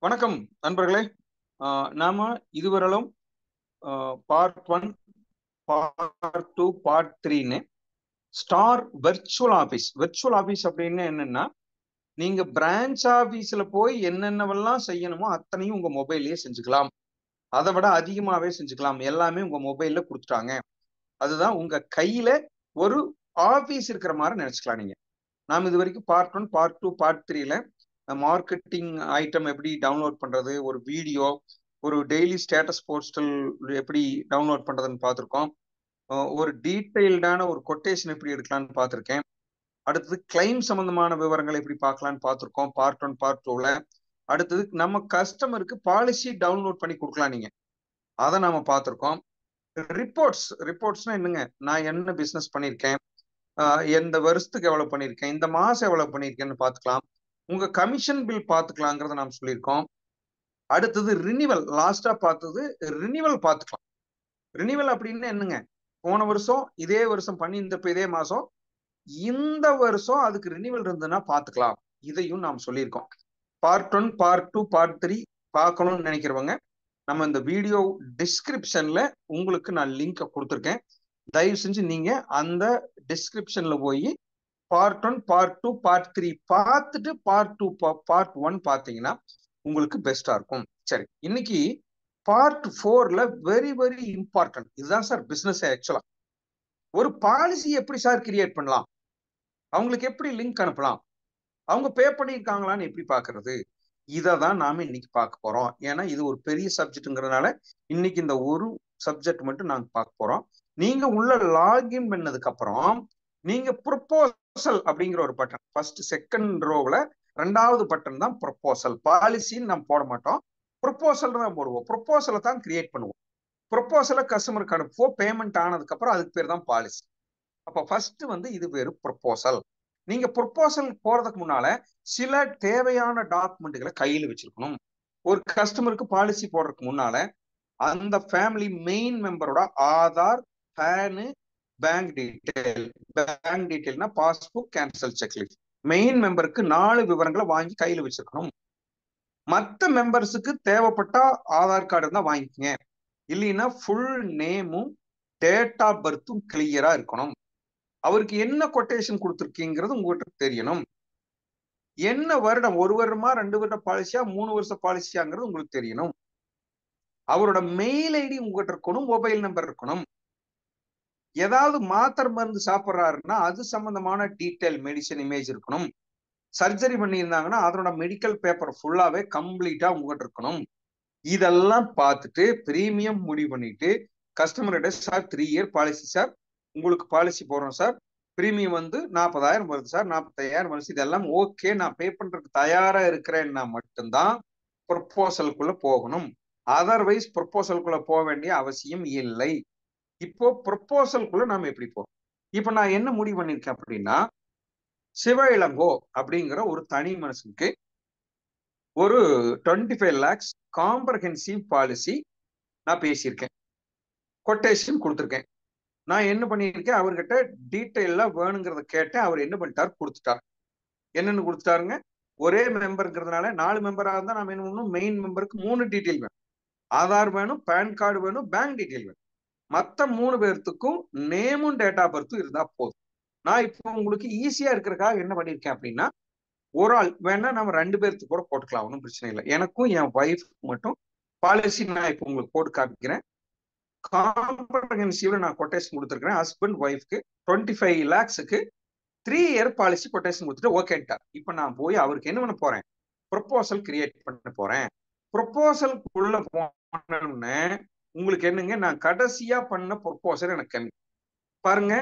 வணக்கம் நண்பர்களே நாம இதுவரையிலும் part one part two part த்ரீன்னு star virtual office virtual office அப்படின்னு என்னன்னா நீங்க பிரான்ச் ஆஃபீஸ்ல போய் என்னென்னவெல்லாம் செய்யணுமோ அத்தனையும் உங்க மொபைல்லயே செஞ்சுக்கலாம் அதை விட அதிகமாவே செஞ்சுக்கலாம் எல்லாமே உங்க மொபைல்ல கொடுத்துட்டாங்க அதுதான் உங்க கையில ஒரு ஆபீஸ் இருக்கிற மாதிரி நினைச்சுக்கலாம் நீங்க நாம் இது வரைக்கும் part one part two part த்ரீல மார்க்கெட்டிங் ஐட்டம் எப்படி டவுன்லோட் பண்றது ஒரு வீடியோ ஒரு டெய்லி ஸ்டேட்டஸ் போஸ்டல் எப்படி டவுன்லோட் பண்றதுன்னு பார்த்துருக்கோம் ஒரு டீட்டெயில்டான ஒரு கொட்டேஷன் எப்படி எடுக்கலாம்னு பார்த்துருக்கேன் அடுத்தது கிளைம் சம்பந்தமான விவரங்கள் எப்படி பார்க்கலான்னு பார்த்துருக்கோம் பார்ட் ஒன் பார்ட் டூல அடுத்தது நம்ம கஸ்டமருக்கு பாலிசி டவுன்லோட் பண்ணி கொடுக்கலாம் நீங்க அதை நாம பார்த்துருக்கோம் ரிப்போர்ட்ஸ் ரிப்போர்ட்ஸ்னா என்னங்க நான் என்ன பிசினஸ் பண்ணியிருக்கேன் எந்த வருஷத்துக்கு எவ்வளவு பண்ணியிருக்கேன் இந்த மாசம் எவ்வளவு பண்ணியிருக்கேன்னு பார்த்துக்கலாம் உங்க கமிஷன் பில் பார்த்துக்கலாங்கிறத நாம் சொல்லியிருக்கோம் அடுத்தது ரினிவல் லாஸ்டா பார்த்தது ரினிவல் பார்த்துக்கலாம் ரினிவல் அப்படின்னு என்னங்க போன வருஷம் இதே வருஷம் பண்ணி இந்த இதே மாசம் இந்த வருஷம் அதுக்கு ரினிவல் இருந்ததுன்னா பார்த்துக்கலாம் இதையும் நாம் சொல்லியிருக்கோம் part one part two part three பார்க்கணும்னு நினைக்கிறவங்க நம்ம இந்த வீடியோ டிஸ்கிரிப்ஷன்ல உங்களுக்கு நான் லிங்கை கொடுத்துருக்கேன் தயவு செஞ்சு நீங்க அந்த டிஸ்கிரிப்ஷன்ல போய் part one part two part three பார்த்துட்டு பார்ட் டூ பார்ட் ஒன் பார்த்தீங்கன்னா உங்களுக்கு பெஸ்டா இருக்கும் சரி இன்னைக்கு பார்ட் ஃபோர்ல வெரி வெரி இம்பார்ட்டன்ட் இதுதான் சார் பிசினஸ் ஆக்சுவலா ஒரு பாலிசி எப்படி சார் கிரியேட் பண்ணலாம் அவங்களுக்கு எப்படி லிங்க் அனுப்பலாம் அவங்க பே பண்ணியிருக்காங்களான்னு எப்படி பாக்குறது இதை தான் நாம இன்னைக்கு பார்க்க போறோம் ஏன்னா இது ஒரு பெரிய சப்ஜெக்ட்ங்கிறதுனால இன்னைக்கு இந்த ஒரு சப்ஜெக்ட் மட்டும் நாங்க பார்க்க போறோம் நீங்க உள்ள லாகின் பண்ணதுக்கு அப்புறம் நீங்க ப்ரொப்போசல் அப்படிங்கிற ஒரு பட்டன் ஃபர்ஸ்ட் செகண்ட் ரோவ்ல ரெண்டாவது பட்டன் தான் ப்ரொப்போசல் பாலிசின்னு நம்ம போட மாட்டோம் ப்ரொப்போசல் தான் போடுவோம் ப்ரொப்போசலை தான் கிரியேட் பண்ணுவோம் ப்ரொப்போசலை கஸ்டமருக்கு அனுப்புவோம் பேமெண்ட் ஆனதுக்கு அப்புறம் அதுக்கு பேர் தான் பாலிசி அப்ப ஃபர்ஸ்ட் வந்து இது பேரு ப்ரொப்போசல் நீங்க ப்ரொப்போசல் போறதுக்கு முன்னால சில தேவையான டாக்குமெண்ட்டுகளை கையில வச்சிருக்கணும் ஒரு கஸ்டமருக்கு பாலிசி போடுறதுக்கு முன்னால அந்த ஃபேமிலி மெயின் மெம்பரோட ஆதார் பேனு பேங்க் டீட்டெயில் பேங்க் டீட்டெயில்னா பாஸ்புக் கேன்சல் செக்லிஸ்ட் மெயின் மெம்பருக்கு நாலு விவரங்களை வாங்கி கையில வச்சிருக்கணும் மற்ற மெம்பர்ஸுக்கு தேவைப்பட்டா ஆதார் கார்டு இருந்தா வாங்கிக்கங்க இல்லைன்னா ஃபுல் நேமும் டேட் ஆஃப் பர்த்தும் கிளியரா இருக்கணும் அவருக்கு என்ன கொட்டேஷன் கொடுத்துருக்கீங்கிறது உங்ககிட்ட தெரியணும் என்ன வருடம் ஒரு வருடமா ரெண்டு வருட பாலிசியா மூணு வருஷ பாலிசியாங்கிறது உங்களுக்கு தெரியணும் அவரோட மெயில் ஐடி உங்ககிட்ட இருக்கணும் மொபைல் நம்பர் இருக்கணும் ஏதாவது மாத்திரை மருந்து சாப்பிட்றாருன்னா அது சம்பந்தமான டீட்டெயில் மெடிசன் இமேஜ் இருக்கணும் சர்ஜரி பண்ணியிருந்தாங்கன்னா அதனோட மெடிக்கல் பேப்பர் ஃபுல்லாவே கம்ப்ளீட்டா உங்ககிட்ட இருக்கணும் இதெல்லாம் பார்த்துட்டு பிரீமியம் முடிவு பண்ணிட்டு கஸ்டமர்கிட்ட sir three year policy sir உங்களுக்கு பாலிசி போடுறோம் சார் பிரீமியம் வந்து நாற்பதாயிரம் வருது சார் நாற்பத்தையாயிரம் வருது இதெல்லாம் ஓகே நான் பே பண்றதுக்கு தயாரா இருக்கிறேன்னா மட்டும்தான் ப்ரொப்போசலுக்குள்ள போகணும் அதர்வைஸ் ப்ரொப்போசலுக்குள்ள போக வேண்டிய அவசியம் இல்லை இப்போ ப்ரொப்போசலுக்குள்ள நாம எப்படி போறோம் இப்ப நான் என்ன முடிவு பண்ணிருக்கேன் அப்படின்னா சிவ இளங்கோ அப்படிங்கிற ஒரு தனி மனுஷனுக்கு ஒரு twenty five lakhs comprehensive policy நான் பேசியிருக்கேன் கொட்டேஷன் கொடுத்துருக்கேன் நான் என்ன பண்ணியிருக்கேன் அவர்கிட்ட டீட்டெயிலா வேணுங்கிறத கேட்டேன் அவர் என்ன பண்ணிட்டார் கொடுத்துட்டார் என்னன்னு கொடுத்துட்டாருங்க ஒரே மெம்பருங்கிறதுனால நாலு மெம்பரா இருந்தா நம்ம என்ன பண்ணணும் மெயின் மெம்பருக்கு மூணு டீட்டெயில் வேணும் ஆதார் வேணும் பேன் கார்டு வேணும் பேங்க் டீட்டெயில் வேணும் மற்ற மூணு பேர்த்துக்கும் நேமும் டேட் ஆஃப் பர்த்தும் இருந்தா போதும் நான் இப்போ உங்களுக்கு ஈஸியா இருக்கிறதுக்காக என்ன பண்ணியிருக்கேன் அப்படின்னா ஒரு ஆள் வேணா நம்ம ரெண்டு பேர்த்துக்கு கூட போட்டுக்கலாம் ஒன்றும் பிரச்சனை இல்லை எனக்கும் என் ஒய்ஃப் மட்டும் பாலிசி நான் இப்போ உங்களுக்கு போட்டு காமிக்கிறேன் காம்ப்ரஹென்சிவ்ல நான் கொட்டேஷன் கொடுத்துருக்கேன் ஹஸ்பண்ட் ஒய்ஃப்க்கு டுவெண்ட்டி ஃபைவ் லேக்ஸுக்கு த்ரீ இயர் பாலிசி கொட்டேஷன் கொடுத்துட்டு ஓகேட்டார் இப்போ நான் போய் அவருக்கு என்ன பண்ண போறேன் ப்ரொப்போசல் கிரியேட் பண்ண போறேன் ப்ரொப்போசலுக்குள்ள போனோம்னு உங்களுக்கு என்னங்க நான் கடைசியா பண்ண ப்ரொப்போசல் எனக்கு பாருங்க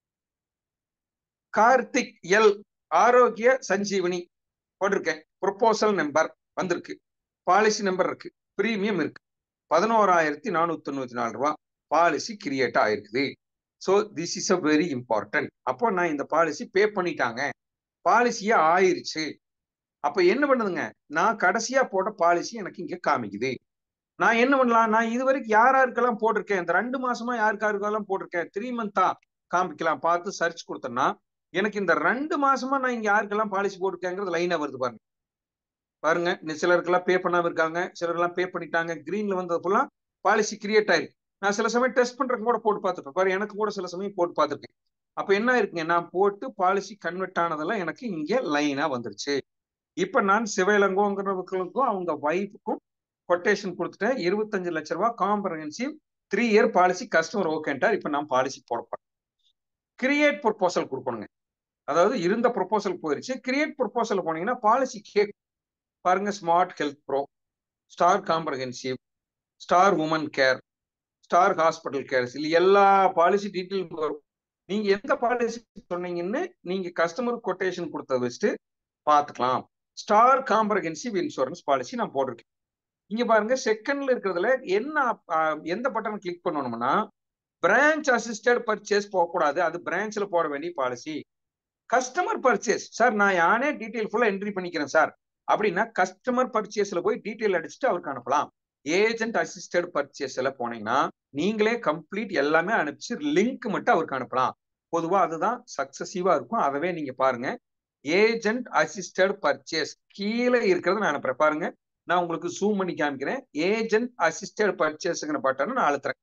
கார்த்திக் எல் ஆரோக்கிய சஞ்சீவனி போட்டிருக்கேன் ப்ரொப்போசல் நம்பர் வந்திருக்கு பாலிசி நம்பர் இருக்கு பிரீமியம் இருக்கு பதினோராயிரத்தி நானூத்தி தொண்ணூத்தி நாலு ரூபா பாலிசி கிரியேட் ஆயிருக்குது so this is a very important அப்போ நான் இந்த பாலிசி பே பண்ணிட்டாங்க பாலிசியே ஆயிருச்சு அப்ப என்ன பண்ணுதுங்க நான் கடைசியா போட்ட பாலிசி எனக்கு இங்க காமிக்குது நான் என்ன பண்ணலாம் நான் இது வரைக்கும் யார் யாருக்கெல்லாம் போட்டிருக்கேன் இந்த ரெண்டு மாசமா யாருக்காருக்கெல்லாம் போட்டிருக்கேன் த்ரீ மந்தா காமிக்கலாம் பார்த்து சர்ச் கொடுத்தேன்னா எனக்கு இந்த ரெண்டு மாசமா நான் இங்க யாருக்கெல்லாம் பாலிசி போட்டிருக்கேங்கிறது லைனா வருது பாருங்க பாருங்க இந்த சிலருக்கெல்லாம் பே பண்ணாம இருக்காங்க சிலர்லாம் பே பண்ணிட்டாங்க கிரீன்ல வந்தது ஃபுல்லா பாலிசி கிரியேட் ஆயிருக்கு நான் சில சமயம் டெஸ்ட் பண்றதுக்கு கூட போட்டு பார்த்துருப்பேன் பாரு எனக்கு கூட சில சமயம் போட்டு பார்த்துருக்கேன் அப்ப என்ன இருக்குங்க நான் போட்டு பாலிசி கன்வெர்ட் ஆனதெல்லாம் எனக்கு இங்க லைனா வந்துருச்சு இப்ப நான் சிவயிலங்கோங்கிறவங்களுக்கும் அவங்க ஒய்ஃபுக்கும் கொட்டேஷன் கொடுத்துட்டேன் இருபத்தஞ்சு லட்ச ரூபாய் comprehensive three year policy customer ஓகேன்ட்டார் இப்ப நான் பாலிசி போடப்பேன் கிரியேட் ப்ரொபோசல் கொடுக்கணுங்க அதாவது இருந்த ப்ரொபோசல் போயிருச்சு கிரியேட் ப்ரொபோசல் போனீங்கன்னா பாலிசி கேக் பாருங்க smart health pro star comprehensive star woman care star hospital care இது எல்லா பாலிசி டீட்டெயில் வரும் நீங்க எந்த பாலிசி சொன்னீங்கன்னு நீங்க கஸ்டமர் கொட்டேஷன் கொடுத்த வச்சுட்டு பார்த்துக்கலாம் ஸ்டார் காம்ப்ரஹென்சிவ் இன்சூரன்ஸ் பாலிசி நான் போட்டிருக்கேன் இங்க பாருங்க செகண்ட்ல இருக்கிறதுல என்ன எந்த பட்டன் கிளிக் பண்ணணும்னா பிரான்ச் அசிஸ்டட் பர்ச்சேஸ் போகக்கூடாது அது பிரான்ச்ல போட வேண்டிய பாலிசி கஸ்டமர் பர்ச்சேஸ் சார் நான் யானே டீட்டெயில் ஃபுல்லா என்ட்ரி பண்ணிக்கிறேன் சார் அப்படின்னா கஸ்டமர் பர்ச்சேஸ்ல போய் டீட்டெயில் அடிச்சுட்டு அவருக்கு அனுப்பலாம் ஏஜென்ட் அசிஸ்டட் பர்ச்சேஸ்ல போனீங்கன்னா நீங்களே கம்ப்ளீட் எல்லாமே அனுப்பிச்சு லிங்க் மட்டும் அவருக்கு அனுப்பலாம் பொதுவா அதுதான் சக்சசிவா இருக்கும் அதவே நீங்க பாருங்க ஏஜென்ட் அசிஸ்டட் பர்ச்சேஸ் கீழே இருக்கிறத நான் அனுப்புறேன் பாருங்க நான் உங்களுக்கு ஜூம் பண்ணி காமிக்கிறேன் ஏஜென்ட் அசிஸ்டட் பர்ச்சேஸ்ங்கிற பட்டனை நான் அழுத்துறேன்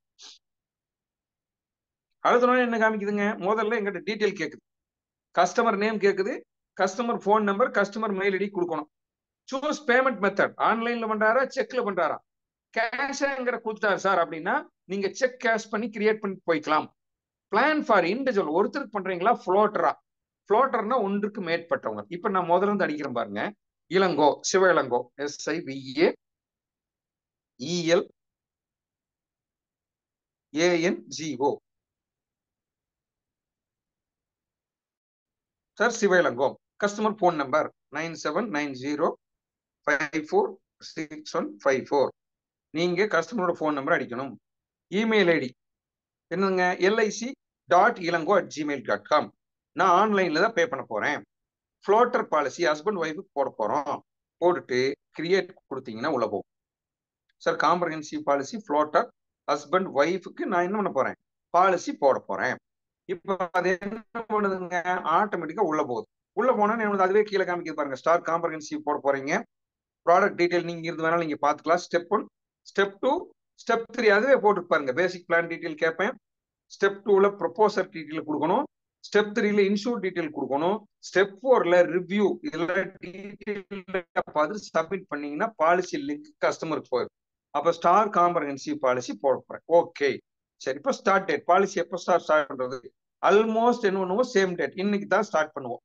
அழுத்தணும் என்ன காமிக்குதுங்க முதல்ல எங்கிட்ட டீட்டெயில் கேக்குது கஸ்டமர் நேம் கேக்குது customer phone number customer mail ID கொடுக்கணும் சூஸ் பேமெண்ட் மெத்தட் ஆன்லைன்ல பண்றாரா செக்ல பண்றாரா கேஷங்கிற கொடுத்தாரு சார் அப்படின்னா நீங்க செக் கேஷ் பண்ணி கிரியேட் பண்ணி போய்க்கலாம் பிளான் ஃபார் இண்டிவிஜுவல் ஒருத்தருக்கு பண்றீங்களா ஃப்ளோட்டரா ஃப்ளோட்டர்னா ஒன்றுக்கு மேற்பட்டவங்க இப்ப நான் முதல்ல இருந்து அடிக்கிறேன் பாருங்க Elango Siva Elango S I V A E L A N G O sir Siva Elango customer phone number nine seven nine zero five four six one five four நீங்க கஸ்டமரோட ஃபோன் நம்பர் அடிக்கணும் இமெயில் ஐடி என்னங்க LIC dot Elango at Gmail dot com நான் ஆன்லைன்ல தான் பே பண்ண போறேன் ஃப்ளோட்டர் பாலிசி ஹஸ்பண்ட் ஒய்ஃபுக்கு போட போறோம் போட்டுட்டு கிரியேட் கொடுத்தீங்கன்னா உள்ள போகும் sir comprehensive policy floater husband ஒய்ஃபுக்கு நான் என்ன பண்ண போறேன் பாலிசி போட போறேன் இப்போ அது என்ன பண்ணுதுங்க ஆட்டோமேட்டிக்கா உள்ள போகுது உள்ள போனா எனக்கு அதுவே கீழே காமிக்குது பாருங்க ஸ்டார் காம்ப்ரஹென்சிவ் போட போறீங்க ப்ராடக்ட் டீடைல் நீங்க இருந்து வேணாலும் நீங்க பாத்துக்கலாம் step one step two step three அதுவே போட்டு பாருங்க பேசிக் பிளான் டீடைல் கேட்பேன் ஸ்டெப் டூல ப்ரொபோசர் டீடைல் கொடுக்கணும் ஸ்டெப் த்ரீல இன்சூர் டீடைல் கொடுக்கணும் ஸ்டெப் ஃபோர்ல ரிவ்யூ இதெல்லாம் டீடைல் பார்த்து சப்மிட் பண்ணீங்கன்னா பாலிசி லிங்க் கஸ்டமருக்கு போயிடும் அப்ப ஸ்டார் காம்ப்ரஹென்சிவ் பாலிசி போட போறேன் ஓகே சரி இப்போ ஸ்டார்ட் டேட் பாலிசி எப்போ ஸ்டார்ட் ஸ்டார்ட் பண்றது ஆல்மோஸ்ட் என்ன பண்ணுவோம் சேம் டேட் இன்னைக்கு தான் ஸ்டார்ட் பண்ணுவோம்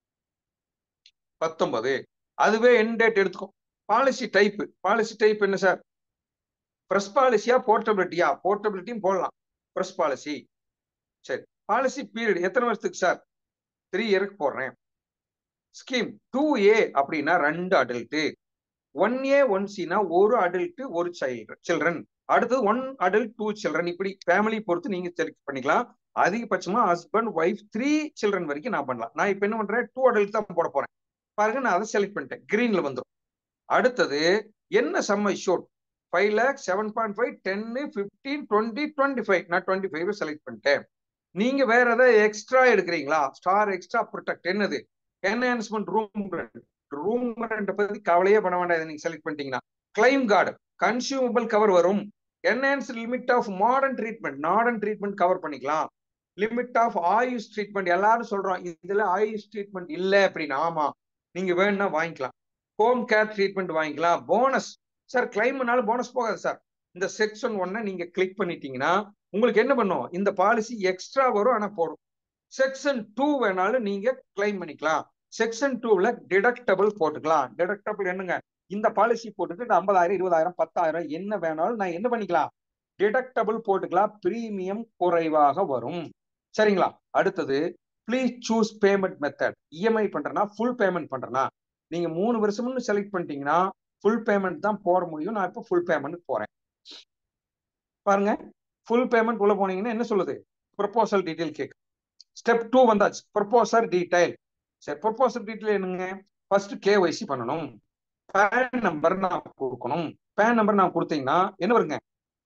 பத்தொன்பது அதுவே என் டேட் எடுத்துக்கும் பாலிசி டைப் பாலிசி டைப் என்ன சார் ப்ரெஸ் பாலிசியா போர்ட்டபிலிட்டியா போர்ட்டபிலிட்டியும் போடலாம் ப்ரெஸ் பாலிசி சரி பாலிசி பீரியட் எத்தனை வருஷத்துக்கு சார் த்ரீ இயருக்கு போடுறேன் ஸ்கீம் டூ ஏ அப்படின்னா ரெண்டு அடல்ட்டு ஒன் ஏ ஒன் சினா ஒரு அடல்ட் ஒரு சைல்டு சில்ட்ரன் அடுத்தது ஒன் அடல்ட் டூ சில்ட்ரன் இப்படி ஃபேமிலி பொறுத்து நீங்க செலக்ட் பண்ணிக்கலாம் அதிகபட்சமா ஹஸ்பண்ட் ஒய்ஃப் த்ரீ சில்ட்ரன் வரைக்கும் நான் பண்ணலாம் நான் இப்ப என்ன பண்றேன் டூ அடல்ட் தான் போட போறேன் பாருங்க நான் அதை செலக்ட் பண்ணிட்டேன் கிரீன்ல வந்துடும் அடுத்தது என்ன sum assured five lakh seven point five டென்னு ஃபிஃப்டீன் டுவெண்ட்டி டுவெண்ட்டி ஃபைவ் நான் டுவெண்ட்டி ஃபைவ் செலக்ட் பண்ணிட்டேன் நீங்க வேற ஏதாவது எக்ஸ்ட்ரா எடுக்கிறீங்களா ஸ்டார் எக்ஸ்ட்ரா ப்ரொடெக்ட் என்னது என்ஹான்ஸ்மெண்ட் ரூம் ரூம் ரெண்ட் பத்தி கவலையே பண்ண வேண்டாம் நீங்க செலக்ட் பண்ணிட்டீங்கன்னா கிளைம் கார்டு கன்சியூமபிள் கவர் வரும் enhance limit of modern treatment modern treatment cover பண்ணிக்கலாம் லிமிட் ஆஃப் ஆயுஷ் ட்ரீட்மெண்ட் எல்லாரும் சொல்றோம் இதுல ஆயுஷ் ட்ரீட்மெண்ட் இல்ல அப்படின்னு ஆமா நீங்க வேணும்னா வாங்கிக்கலாம் ஹோம் கேர் ட்ரீட்மெண்ட் வாங்கிக்கலாம் போனஸ் சார் கிளைம்னால போனஸ் போகாது சார் இந்த செக்ஷன் ஒன்ன நீங்க கிளிக் பண்ணிட்டீங்கன்னா உங்களுக்கு என்ன பண்ணும் இந்த பாலிசி எக்ஸ்ட்ரா வரும் ஆனா போடும் செக்ஷன் டூ வேணாலும் நீங்க கிளைம் பண்ணிக்கலாம் செக்ஷன் டூல டிடக்டபிள் போட்டுக்கலாம் டிடக்டபிள் என்னங்க இந்த பாலிசி போட்டுட்டு ஐம்பதாயிரம் இருபதாயிரம் பத்தாயிரம் என்ன வேணாலும் நான் என்ன பண்ணிக்கலாம் டிடக்டபிள் போட்டுக்கலாம் பிரீமியம் குறைவாக வரும் சரிங்களா அடுத்தது please choose payment method EMI பண்றேன்னா ஃபுல் பேமெண்ட் பண்றேன்னா நீங்க மூணு வருஷம்னு செலக்ட் பண்ணிட்டீங்கன்னா ஃபுல் பேமெண்ட் தான் போட முடியும் நான் இப்போ ஃபுல் பேமெண்ட் போறேன் பாருங்க ஃபுல் பேமெண்ட் உள்ள போனீங்கன்னா என்ன சொல்லுது ப்ரொபோசல் டீடைல் கேக் ஸ்டெப் டூ வந்தாச்சு ப்ரொபோசல் டீடைல் சரி ப்ரொபோசல் டீடைல் என்னங்க ஃபர்ஸ்ட் கேஒய்சி பண்ணணும் பேன் நம்பர் நான் கொடுக்கணும் பேன் நம்பர் நான் கொடுத்தீங்கன்னா என்ன வருங்க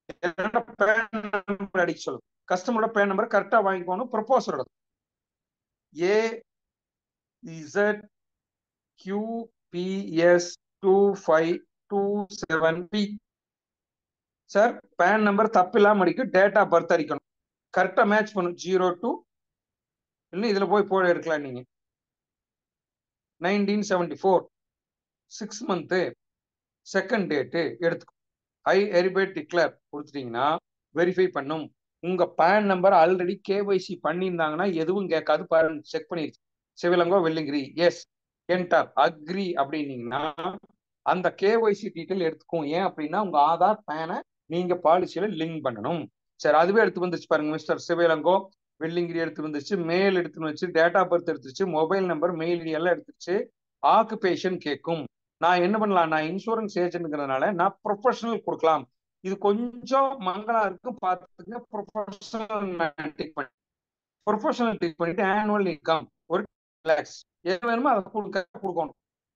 பேன் நம்பர் அடிக்க சொல்லுது கஸ்டமரோட பேன் நம்பர் கரெக்டா வாங்கிக்கணும் ப்ரொபோசரோட A Z Q P S two five two seven P sir PAN number தப்பு இல்லாம அடிக்கும் டேட் ஆஃப் பர்த் அடிக்கணும் கரெக்டா மேட்ச் பண்ணும் ஜீரோ டூ இல்லை இதுல போய் போட எடுக்கலாம் நீங்க nineteen seventy four six month second date எடுத்துக்கோ ஐ எரிபேட் டிக்ளேர் கொடுத்துட்டீங்கன்னா வெரிஃபை பண்ணும் உங்க பேன் நம்பர் ஆல்ரெடி கேஒய்சி பண்ணியிருந்தாங்கன்னா எதுவும் கேட்காது பாருங்க செக் பண்ணிருச்சு Sivalango Velliangiri yes enter agree அப்படின்னீங்கன்னா அந்த கேஒய்சி டீட்டெயில் எடுத்துக்கும் ஏன் அப்படின்னா உங்க ஆதார் பேனை நீங்க பாலிசியில லிங்க் பண்ணணும் சரி அதுவே எடுத்து வந்துச்சு பாருங்க மிஸ்டர் சிவலங்கோ வெள்ளிங்கிரி எடுத்து வந்துச்சு மெயில் எடுத்து வச்சு டேட் ஆஃப் பர்த் எடுத்துச்சு மொபைல் நம்பர் மெயில் எல்லாம் எடுத்துச்சு ஆக்குபேஷன் கேட்கும் நான் என்ன பண்ணலாம் நான் இன்சூரன்ஸ் ஏஜென்ட்ங்கிறதுனால நான் ப்ரொஃபஷனல் கொடுக்கலாம் இது கொஞ்சம் மங்களா இருக்கு பார்த்துங்க ப்ரொஃபஷனல் டிக் பண்ணி ப்ரொஃபஷனல் டிக் பண்ணிட்டு ஆனுவல் இன்கம் ஒரு லேக்ஸ் எது வேணுமோ அதை கொடுக்க கொடுக்கணும்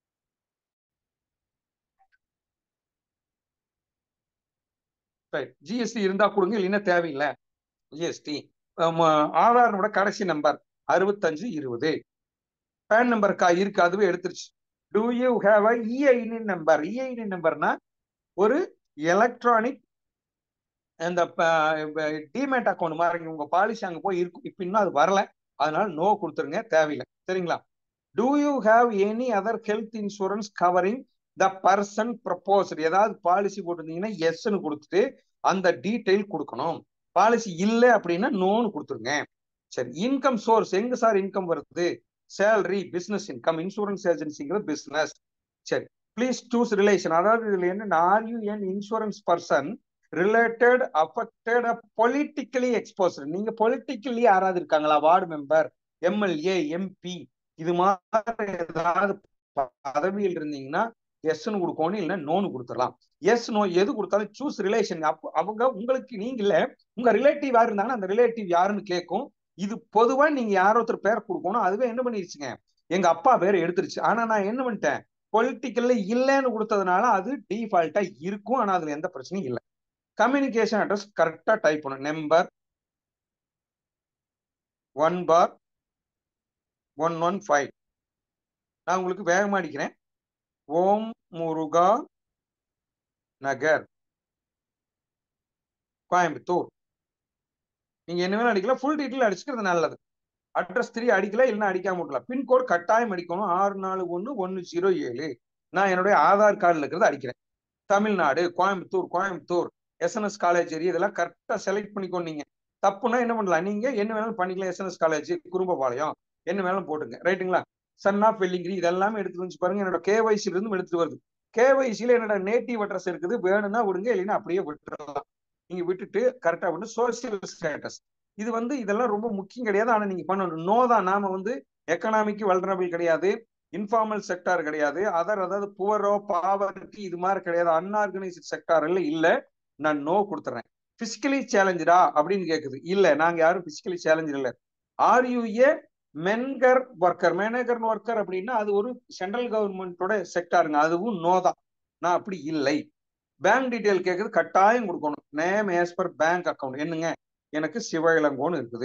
ஜிஎஸ்டி இருந்தா கொடுங்க இல்லைன்னா தேவையில்லை ஜிஎஸ்டி ஆதாரோட கடைசி நம்பர் அறுபத்தஞ்சு இருபது பேன் நம்பர் கா இருக்கு அதுவே எடுத்துருச்சு do you have a EID number EID நம்பர்னா ஒரு எலக்ட்ரானிக் அந்த டிமேட் அக்கௌண்ட் மாதிரி உங்க பாலிசி அங்க போய் இருக்கும் இப்ப இன்னும் அது வரல அதனால நோ கொடுத்துருங்க தேவையில்லை சரிங்களா do you have any other health insurance covering the person proposed ஏதாவது பாலிசி போட்டிருந்தீங்கன்னா எஸ்ன்னு கொடுத்துட்டு அந்த டீட்டெயில் கொடுக்கணும் பாலிசி இல்லை அப்படின்னா நோன்னு கொடுத்துருங்க சரி இன்கம் சோர்ஸ் எங்க சார் இன்கம் வருது சேலரி பிசினஸ் இன்கம் இன்சூரன்ஸ் ஏஜென்சிங்கிறது பிசினஸ் சரி ப்ளீஸ் சூஸ் ரிலேஷன் அதாவது இதுல என்ன are you an insurance person related affected politically exposed நீங்க பொலிட்டிக்கலி யாராவது இருக்காங்களா வார்டு மெம்பர் எம்எல்ஏ எம்பி இது மாதிரி ஏதாவது பதவியில் இருந்தீங்கன்னா எஸ்ன்னு கொடுக்கணும் இல்லைன்னா நோன்னு கொடுத்துடலாம் எஸ் நோ எது கொடுத்தாலும் சூஸ் ரிலேஷன் அப்போ அவங்க உங்களுக்கு நீங்க இல்ல உங்க ரிலேட்டிவ் யார் இருந்தாங்கன்னா அந்த ரிலேட்டிவ் யாருன்னு கேட்கும் இது பொதுவா நீங்க யாரோ ஒருத்தர் பேர் கொடுக்கணும் அதுவே என்ன பண்ணிருச்சுங்க எங்க அப்பா பேர் எடுத்துருச்சு ஆனா நான் என்ன பண்ணிட்டேன் பொலிட்டிக்கல்ல இல்லைன்னு கொடுத்ததுனால அது டிஃபால்ட்டா இருக்கும் ஆனா அதுல எந்த பிரச்சனையும் இல்லை கம்யூனிகேஷன் அட்ரஸ் கரெக்டா டைப் பண்ணும் number one four one one five நான் உங்களுக்கு வேகமா அடிக்கிறேன் ஓம் முருகா நகர் கோயம்புத்தூர் நீங்க என்ன வேணும் அடிக்கலாம் ஃபுல் டீட்டெயில் அடிச்சுக்கிறது நல்லது அட்ரஸ் த்ரீ அடிக்கல இல்லைன்னா அடிக்காம விடலாம் பின்கோடு கட்டாயம் அடிக்கணும் ஆறு நாலு ஒன்று ஒன்று ஜீரோ ஏழு நான் என்னுடைய ஆதார் கார்டில் இருக்கிறத அடிக்கிறேன் Tamil Nadu Coimbatore Coimbatore SNS college area இதெல்லாம் கரெக்டாக செலக்ட் பண்ணிக்கோ நீங்க தப்புனா என்ன பண்ணலாம் நீங்க என்ன வேணாலும் பண்ணிக்கலாம் எஸ்என்எஸ் காலேஜ் குறும்பபாளையம் என்ன வேணாலும் போட்டுங்க ரைட்டுங்களா சன் ஆஃப் வெள்ளிங்கிரி இதெல்லாமே எடுத்து வந்து பாருங்க என்னோட கேவைசில இருந்து எடுத்துட்டு வருது கேவைசியில என்னோட நேட்டிவ் அட்ரஸ் இருக்குது வேணும்னா விடுங்க இல்லைன்னா அப்படியே விட்டுறலாம் நீங்க விட்டுட்டு கரெக்டா விட்டு சோசியல் ஸ்டேட்டஸ் இது வந்து இதெல்லாம் ரொம்ப முக்கியம் கிடையாது ஆனா நீங்க பண்ணணும் நோ தான் நாம வந்து எக்கனாமிக்கு வல்னரபிள் கிடையாது இன்ஃபார்மல் செக்டார் கிடையாது அதர் அதாவது புவரோ பாவர்ட்டி இது மாதிரி கிடையாது அன்ஆர்கனைஸ்ட் செக்டார்ல இல்ல நான் நோ கொடுத்துறேன் பிசிக்கலி சேலஞ்சா அப்படின்னு கேக்குது இல்ல நாங்க யாரும் பிசிக்கலி சேலஞ்சர் இல்ல ஆர் யூ ஏ மென்கர் ஒர்க்கர் மேனேஜர் ஒர்க்கர் அப்படின்னா அது ஒரு சென்ட்ரல் கவர்மெண்டோட செக்டாருங்க அதுவும் நோ தான் நான் அப்படி இல்லை பேங்க் டீட்டெயில் கேட்குறது கட்டாயம் கொடுக்கணும் name as per bank account என்னங்க எனக்கு சிவ இளங்கோன்னு இருக்குது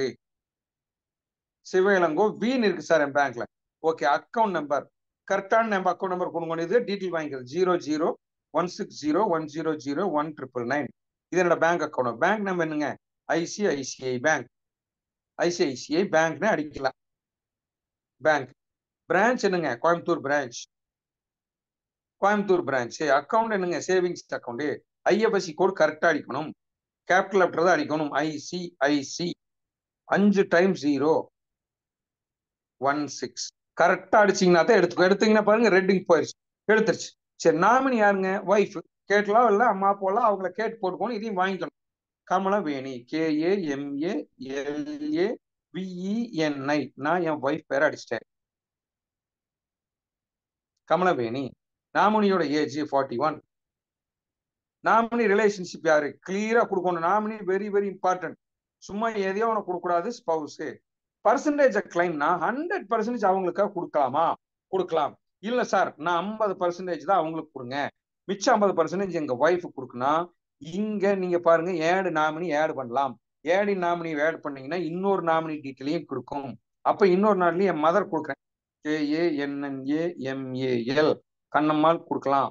சிவ இளங்கோ வீன் இருக்கு சார் என் பேங்க்ல ஓகே அக்கௌண்ட் நம்பர் கரெக்டான நம்பர் அக்கௌண்ட் நம்பர் கொடுங்க இது டீட்டெயில் வாங்கிக்கிறது zero zero one six zero one zero zero one triple nine இது என்னோட பேங்க் அக்கௌண்ட் பேங்க் நம்பர் என்னங்க ஐசிஐசிஐ பேங்க் ஐசிஐசிஐ பேங்க்னு அடிக்கலாம் பேங்க் பிரான்ச் என்னங்க Coimbatore branch Coimbatore branch account என்னங்க சேவிங்ஸ் அக்கௌண்ட் ஐஎஃப்எஸ்சி கோட் கரெக்டா அடிக்கணும் கேபிட்டல் லெட்டர் தான் அடிக்கணும் ஐசிஐசி அஞ்சு டைம் ஜீரோ ஒன் சிக்ஸ் கரெக்டா அடிச்சீங்கன்னா தான் எடுத்துக்கோ எடுத்தீங்கன்னா பாருங்க ரெட்டிங் போயிருச்சு எடுத்துருச்சு சரி நாமினி யாருங்க ஒய்ஃப் கேட்கலாம் இல்ல அம்மா போலாம் அவங்கள கேட்டு போட்டுக்கணும் இதையும் வாங்கிக்கணும் Kamalaveni K A M A L A V E N I நான் என் ஒய்ஃப் பேரை அடிச்சிட்டேன் கமலவேணி நாமினியோட age forty one nominee relationship யாரு கிளியரா கொடுக்கணும் நாமினி வெரி வெரி இம்பார்ட்டன்ட் சும்மா எதையோ உனக்கு கொடுக்கூடாது ஸ்பவுஸ் பர்சன்டேஜ் கிளைம்னா ஹண்ட்ரட் பர்சன்டேஜ் அவங்களுக்காக கொடுக்கலாமா கொடுக்கலாம் இல்ல சார் நான் ஐம்பது பர்சன்டேஜ் தான் அவங்களுக்கு கொடுங்க மிச்சம் ஐம்பது பர்சன்டேஜ் எங்க ஒய்ஃபு கொடுக்கணும் இங்க நீங்க பாருங்க ஏடு நாமினி ஆட் பண்ணலாம் ஏடி நாமினி ஆட் பண்ணீங்கன்னா இன்னொரு நாமினி டீட்டெயிலையும் கொடுக்கும் அப்ப இன்னொரு நாள்லயும் என் மதர் கொடுக்குறேன் கேஏஎன்என்ஏ எம்ஏஎல் கண்ணம்மாள் கொடுக்கலாம்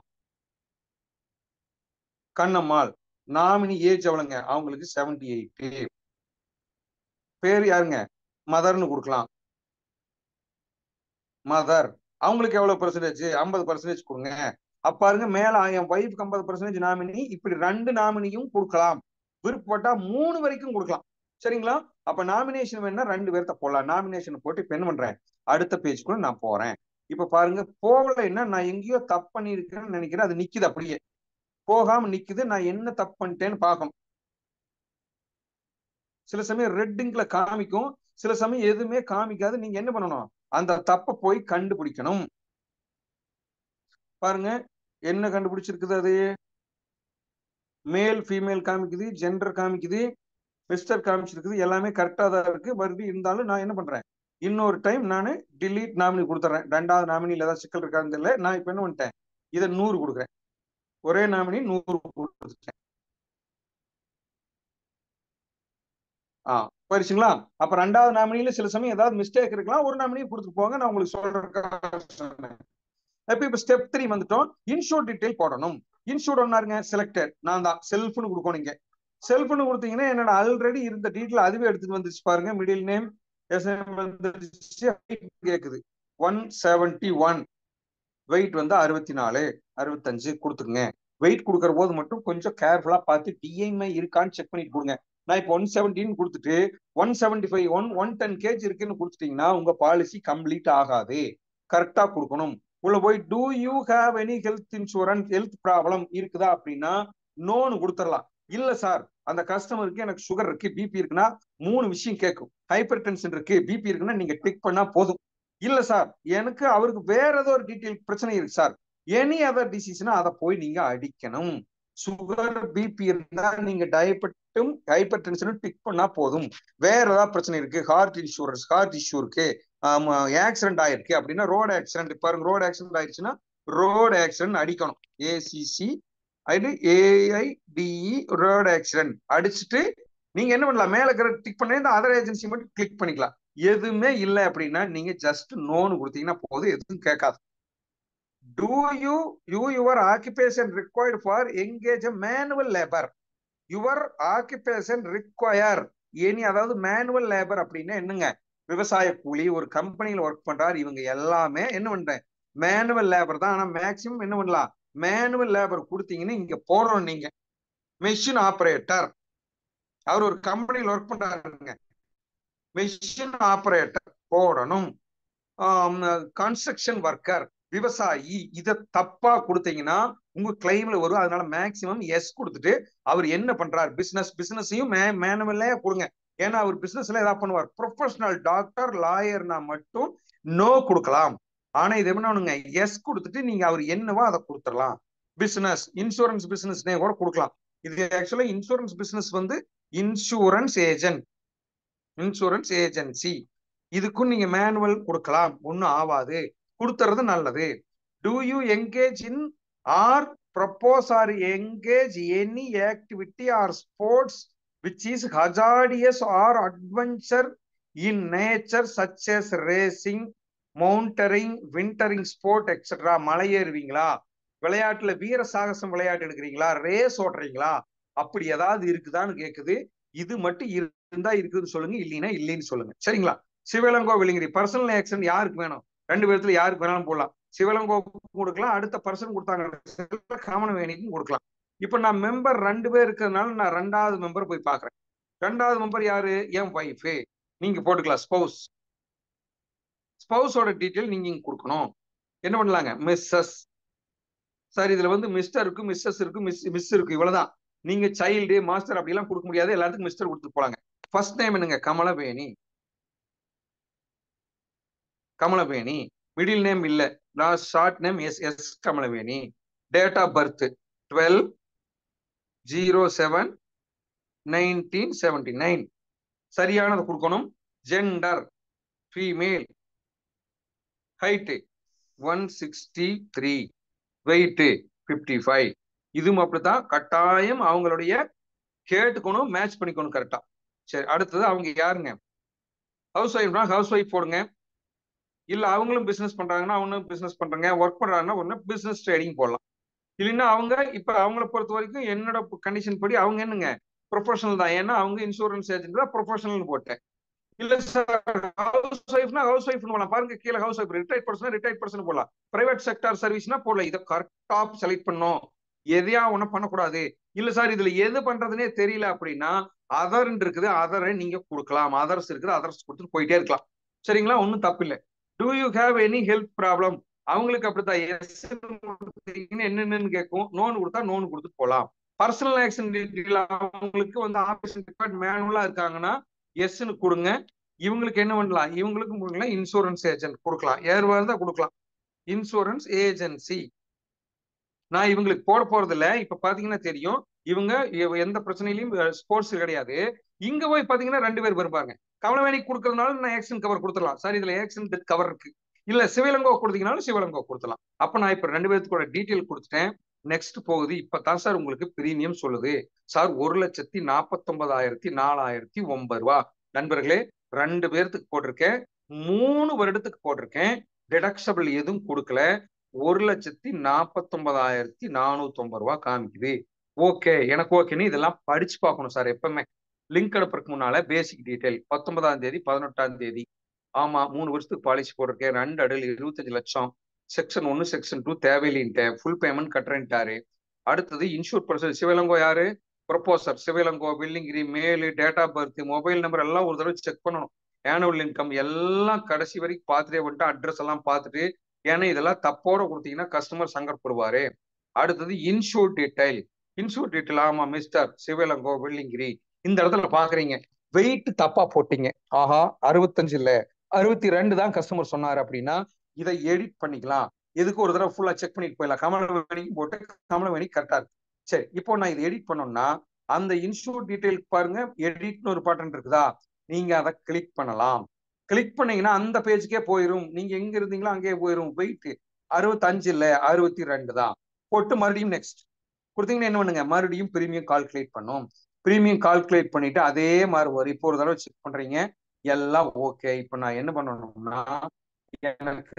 கண்ணம்மாள் நாமினி ஏஜ் எவ்வளவுங்க அவங்களுக்கு செவன்டி எயிட் பேர் யாருங்க மதர்னு கொடுக்கலாம் மதர் அவங்களுக்கு எவ்வளவு பர்சன்டேஜ் ஐம்பது பர்சன்டேஜ் கொடுங்க அப்ப பாருங்க மேல என் ஒய்ஃப்க்கு ஐம்பது பர்சன்டேஜ் நாமினி இப்படி ரெண்டு நாமினியும் கொடுக்கலாம் விருப்பப்பட்டா மூணு வரைக்கும் கொடுக்கலாம் சரிங்களா அப்ப நாமினேஷன் வேணா ரெண்டு பேர்த்த போடலாம் நாமினேஷன் போட்டு இப்ப என்ன பண்றேன் அடுத்த பேஜ்க்குள்ள நான் போறேன் இப்ப பாருங்க போகலைன்னா நான் எங்கேயோ தப்பு பண்ணிருக்கேன்னு நினைக்கிறேன் அது நிக்குது அப்படியே போகாம நிக்குது நான் என்ன தப்பு பண்ணிட்டேன்னு பார்க்கணும் சில சமயம் ரெட்டுங்களை காமிக்கும் சில சமயம் எதுவுமே காமிக்காது நீங்க என்ன பண்ணணும் அந்த தப்பை போய் கண்டுபிடிக்கணும் பாருங்க என்ன கண்டுபிடிச்சிருக்குது அது மேல் ஃபீமேல் காமிக்குது ஜெண்டர் காமிக்குது மிஸ்டர் காமிச்சிருக்குது எல்லாமே கரெக்டா தான் இருக்கு மறுபடியும் இருந்தாலும் நான் என்ன பண்றேன் இன்னொரு டைம் நான் டிலீட் நாமினி கொடுத்துறேன் ரெண்டாவது நாமினியில் ஏதாவது சிக்கல் இருக்கான்னு தெரியல நான் இப்ப என்ன பண்ணிட்டேன் இதை நூறு கொடுக்குறேன் ஒரே நாமினி நூறு கொடுத்துட்டேன் ஆ போயிருச்சுங்களா அப்ப ரெண்டாவது நாமினியில சில சமயம் ஏதாவது மிஸ்டேக் இருக்கலாம் ஒரு நாமினியை கொடுத்துட்டு போங்க நான் உங்களுக்கு சொல்றேன் இப்ப இப்ப ஸ்டெப் த்ரீ வந்துட்டோம் இன்ஷூர் டீடைல் போடணும் இன்ஷூர் ஒன்னாருங்க செலக்டட் நான் தான் செல்ஃப்னு கொடுக்கணும் நீங்க செல்ஃப்னு கொடுத்தீங்கன்னா என்னோட ஆல்ரெடி இருந்த டீட்டெயில் அதுவே எடுத்துட்டு வந்துச்சு பாருங்க மிடில் நேம் கேக்குது ஒன் செவன்டி ஒன் வெயிட் வந்து அறுபத்தி நாலு அறுபத்தஞ்சு கொடுத்துருங்க வெயிட் கொடுக்கற போது மட்டும் கொஞ்சம் கேர்ஃபுல்லா பார்த்து டிஐஎம்ஐ இருக்கான்னு செக் பண்ணிட்டு கொடுங்க நான் இப்போ ஒன் செவன்டின்னு கொடுத்துட்டு one seventy five one one ten கேஜ் இருக்குன்னு கொடுத்துட்டீங்கன்னா உங்க பாலிசி கம்ப்ளீட் ஆகாது கரெக்டா கொடுக்கணும் உள்ள போய் do you have any health insurance health problem இருக்குதா அப்படின்னா நோன்னு கொடுத்துடலாம் இல்ல சார் அந்த கஸ்டமருக்கு எனக்கு சுகர் இருக்கு பிபி இருக்குன்னா மூணு விஷயம் கேட்கும் ஹைப்பர் டென்ஷன் இருக்கு பிபி இருக்குன்னா நீங்க டிக் பண்ணா போதும் இல்ல சார் எனக்கு அவருக்கு வேற ஏதோ ஒரு டீட்டெயில் பிரச்சனை இருக்கு சார் எனி அதர் டிசீஸ்னா அதை போய் நீங்க அடிக்கணும் சுகர் பிபி இருந்தா நீங்க டயபெட்டும் ஹைப்பர் டென்ஷனும் டிக் பண்ணா போதும் வேற ஏதாவது பிரச்சனை இருக்கு ஹார்ட் இன்சூரன்ஸ் ஹார்ட் இஷ்யூ இருக்கு ஆக்சிடென்ட் ஆயிருக்கு அப்படின்னா ரோடு ஆக்சிடென்ட் பாருங்க ரோடு ஆக்சிடென்ட் ஆயிடுச்சுன்னா ரோடு ஆக்சிடென்ட் அடிக்கணும் ஏசிசி அது ஏஐடிஇ ரோடு ஆக்சிடென்ட் அடிச்சுட்டு நீங்க என்ன பண்ணலாம் மேல இருக்கிற டிக் பண்ணி இந்த அதர் ஏஜென்சி மட்டும் கிளிக் பண்ணிக்கலாம் எதுவுமே இல்லை அப்படின்னா நீங்க ஜஸ்ட் நோன்னு கொடுத்தீங்கன்னா போதும் எதுவும் கேட்காது do you you your occupation required for engage manual labour your occupation require any அதாவது மேனுவல் லேபர் அப்படின்னா என்னங்க விவசாய கூலி ஒரு கம்பெனியில ஒர்க் பண்றாரு இவங்க எல்லாமே என்ன பண்றேன் மேனுவல் லேபர் தான் ஆனா மேக்சிமம் என்ன பண்ணலாம் மேனுவல் லேபர் கொடுத்தீங்கன்னா இங்க போறோம் நீங்க மெஷின் ஆபரேட்டர் அவர் ஒரு கம்பெனியில் ஒர்க் பண்றாருங்க மெஷின் ஆபரேட்டர் போடணும் கன்ஸ்ட்ரக்ஷன் ஒர்க்கர் விவசாயி இத தப்பா கொடுத்தீங்கன்னா உங்க கிளைம்ல வரும் அதனால மேக்சிமம் எஸ் கொடுத்துட்டு அவர் என்ன பண்றாரு பிசினஸ் பிசினஸையும் மே மேனுவல்லே கொடுங்க ஏன்னா அவர் பிசினஸ்ல ஏதாவது பண்ணுவார் ப்ரொஃபஷனல் டாக்டர் லாயர்னா மட்டும் நோ கொடுக்கலாம் ஆனா இது என்ன எஸ் கொடுத்துட்டு நீங்க அவர் என்னவோ அதை கொடுத்துடலாம் பிசினஸ் இன்சூரன்ஸ் பிசினஸ்னே கூட கொடுக்கலாம் இது ஆக்சுவலா இன்சூரன்ஸ் பிசினஸ் வந்து இன்சூரன்ஸ் ஏஜென்ட் இன்சூரன்ஸ் ஏஜென்சி இதுக்கும் நீங்க மேனுவல் கொடுக்கலாம் ஒன்றும் ஆகாது கொடுத்துறது நல்லது do you engage in or propose or engage any activity or sports which is hazardous or adventure in nature such as racing mountaineering wintering sport etcetera மலை ஏறுவீங்களா விளையாட்டுல வீர சாகசம் விளையாட்டு எடுக்கிறீங்களா ரேஸ் ஓட்டுறீங்களா அப்படி ஏதாவது இருக்குதான்னு கேக்குது இது மட்டும் இருந்தா இருக்குதுன்னு சொல்லுங்க இல்லைன்னா இல்லைன்னு சொல்லுங்க சரிங்களா சிவலங்கோ விழுங்கிரி பர்சனல் ஆக்சிடென்ட் யாருக்கு வேணும் ரெண்டு பேர்த்துல யாருக்கு வேணாலும் போடலாம் சிவலங்கோ கொடுக்கலாம் அடுத்த பர்சன் கொடுத்தாங்க காமனவேணிக்கும் கொடுக்கலாம் இப்ப நான் மெம்பர் ரெண்டு பேர் இருக்கிறதுனால நான் ரெண்டாவது மெம்பர் போய் பாக்குறேன் ரெண்டாவது மெம்பர் யாரு என் ஒய்ஃபு நீங்க போட்டுக்கலாம் ஸ்பௌஸ் ஸ்பௌஸோட டீட்டெயில் நீங்க இங்க கொடுக்கணும் என்ன பண்ணலாங்க மிஸ்ஸஸ் சார் இதுல வந்து மிஸ்டர் இருக்கு மிஸ்ஸஸ் இருக்கு மிஸ் மிஸ் இருக்கு இவ்வளவுதான் நீங்க சைல்டு மாஸ்டர் அப்படி எல்லாம் கொடுக்க முடியாது எல்லாத்துக்கும் மிஸ்டர் கொடுத்துட்டு போலாங்க ஃபர்ஸ்ட் நேம் என்னங்க கமலவேணி கமலவேணி மிடில் நேம் இல்ல last short name S S Kamalaveni date of birth twelve zero seven nineteen seventy nine சரியானது கொடுக்கணும் gender female height one sixty three weight fifty five இதுவும் அப்படித்தான் கட்டாயம் அவங்களுடைய கேட்டுக்கணும் மேட்ச் பண்ணிக்கணும் கரெக்டா சரி அடுத்தது அவங்க யாருங்க ஹவுஸ் ஒய்ஃப்னா ஹவுஸ் ஒய்ஃப் போடுங்க இல்ல அவங்களும் பிசினஸ் பண்றாங்கன்னா அவங்களும் பிசினஸ் பண்றாங்க ஒர்க் பண்றாங்கன்னா ஒண்ணு பிசினஸ் ட்ரேடிங் போடலாம் இல்லைன்னா அவங்க இப்ப அவங்கள பொறுத்த வரைக்கும் என்னோட கண்டிஷன் படி அவங்க என்னங்க ப்ரொஃபஷனல் தான் ஏன்னா அவங்க இன்சூரன்ஸ் ஏஜென்ட் தான் ப்ரொஃபஷனல் போட்டேன் இல்ல சார் ஹவுஸ் ஒய்ஃப்னா ஹவுஸ் ஒய்ஃப் போடலாம் பாருங்க கீழே house wife retired person retired person போடலாம் பிரைவேட் செக்டார் சர்வீஸ்னா போடலாம் இதை கரெக்டா செலக்ட் பண்ணோம் எதையா ஒண்ணு பண்ணக்கூடாது இல்ல சார் இதுல எது பண்றதுனே தெரியல அப்படின்னா அதர் இருக்குது அதரை நீங்க கொடுக்கலாம் அதர்ஸ் இருக்குது அதர்ஸ் கொடுத்துட்டு போயிட்டே இருக்கலாம் சரிங்களா ஒன்றும் தப்பு இல்லை do you have any health problem அவங்களுக்கு அப்படித்தான் எஸ் என்னென்னு கேட்கும் நோன் கொடுத்தா நோன் கொடுத்துட்டு போகலாம் பர்சனல் ஆக்சிடென்ட் அவங்களுக்கு வந்து ஆபீஸ் டிபார்ட் மேனுவலா இருக்காங்கன்னா எஸ்ன்னு கொடுங்க இவங்களுக்கு என்ன பண்ணலாம் இவங்களுக்கு கொடுக்கலாம் இன்சூரன்ஸ் ஏஜென்ட் கொடுக்கலாம் ஏர்வா இருந்தா கொடுக்கலாம் இன்சூரன்ஸ் ஏஜென்சி நான் இவங்களுக்கு போட போறது இல்ல இப்ப பாத்தீங்கன்னா தெரியும் இவங்க எந்த பிரச்சனையிலையும் ஸ்போர்ட்ஸ் கிடையாது இங்க போய் பாத்தீங்கன்னா ரெண்டு பேர் வருவாங்க கமலவேணி கொடுக்கறதுனால நான் ஆக்சிடென்ட் கவர் கொடுத்துடலாம் சார் இதுல ஆக்சிடென்ட் கவர் இருக்கு இல்ல சிவலங்கோ கொடுத்தீங்கனாலும் சிவலங்கோ கொடுத்துலாம் அப்ப நான் இப்ப ரெண்டு பேர்த்துக்கூட டீட்டெயில் கொடுத்துட்டேன் நெக்ஸ்ட் போகுது இப்பதான் சார் உங்களுக்கு பிரீமியம் சொல்லுது சார் ஒரு லட்சத்தி நாற்பத்தி ஒன்பதாயிரத்தி நாலாயிரத்தி ஒன்பது ரூபா நண்பர்களே ரெண்டு பேர்த்துக்கு போட்டிருக்கேன் மூணு வருடத்துக்கு போட்டிருக்கேன் டிடக்ஷபிள் எதுவும் கொடுக்கல ஒரு லட்சத்தி நாற்பத்தி ஒன்பதாயிரத்தி நானூத்தி ஒன்பது ரூபா காமிக்குது ஓகே எனக்கு ஓகேன்னு இதெல்லாம் படிச்சு பார்க்கணும் சார் எப்பவுமே லிங்க் அனுப்புறதுக்கு முன்னால பேசிக் டீடைல் பத்தொன்பதாம் தேதி பதினெட்டாம் தேதி ஆமா மூணு வருஷத்துக்கு பாலிசி போட்டிருக்கேன் ரெண்டு அடல் இருபத்தஞ்சு லட்சம் செக்ஷன் ஒன்னு செக்ஷன் டூ தேவையில்லைன்ட்டேன் ஃபுல் பேமெண்ட் கட்டுறேன்ட்டாரு அடுத்தது இன்சூர் பர்சன் சிவலங்கோ யாரு ப்ரொபோசர் சிவலங்கோ பில்லிங்கிரி மேலு date of birth mobile number எல்லாம் ஒரு தடவை செக் பண்ணணும் ஆனுவல் இன்கம் எல்லாம் கடைசி வரைக்கும் பார்த்துட்டே வந்துட்டு அட்ரஸ் எல்லாம் பார்த்துட்டு ஏன்னா இதெல்லாம் தப்போட கொடுத்தீங்கன்னா கஸ்டமர் சங்கடப்படுவாரு அடுத்தது இன்சூர் டீடைல் இன்சூர் டீடைல் ஆமா மிஸ்டர் சிவலங்கோ வெள்ளிங்கிரி இந்த இடத்துல பாக்குறீங்க வெயிட் தப்பா போட்டீங்க ஆஹா அறுபத்தஞ்சு இல்ல அறுபத்தி ரெண்டு தான் கஸ்டமர் சொன்னாரு அப்படின்னா இதை எடிட் பண்ணிக்கலாம் எதுக்கு ஒரு தடவை ஃபுல்லா செக் பண்ணிட்டு போயிடலாம் கமலவேணிக்கு போட்டு கமலவேணி கரெக்டா இருக்கு சரி இப்போ நான் இதை எடிட் பண்ணோம்னா அந்த இன்சூர் டீடைல் பாருங்க எடிட்னு ஒரு பட்டன் இருக்குதா நீங்க அதை கிளிக் பண்ணலாம் கிளிக் பண்ணீங்கன்னா அந்த பேஜுக்கே போயிடும் நீங்க எங்க இருந்தீங்களோ அங்கேயே போயிடும் வெயிட் அறுபத்தஞ்சு இல்ல அறுபத்தி ரெண்டு தான் போட்டு மறுபடியும் நெக்ஸ்ட் கொடுத்தீங்கன்னா என்ன பண்ணுங்க மறுபடியும் பிரீமியம் கால்குலேட் பண்ணும் பிரீமியம் கால்குலேட் பண்ணிட்டு அதே மாதிரி வரும் இப்போ ஒரு தடவை செக் பண்றீங்க எல்லாம் ஓகே இப்போ நான் என்ன பண்ணணும்னா எனக்கு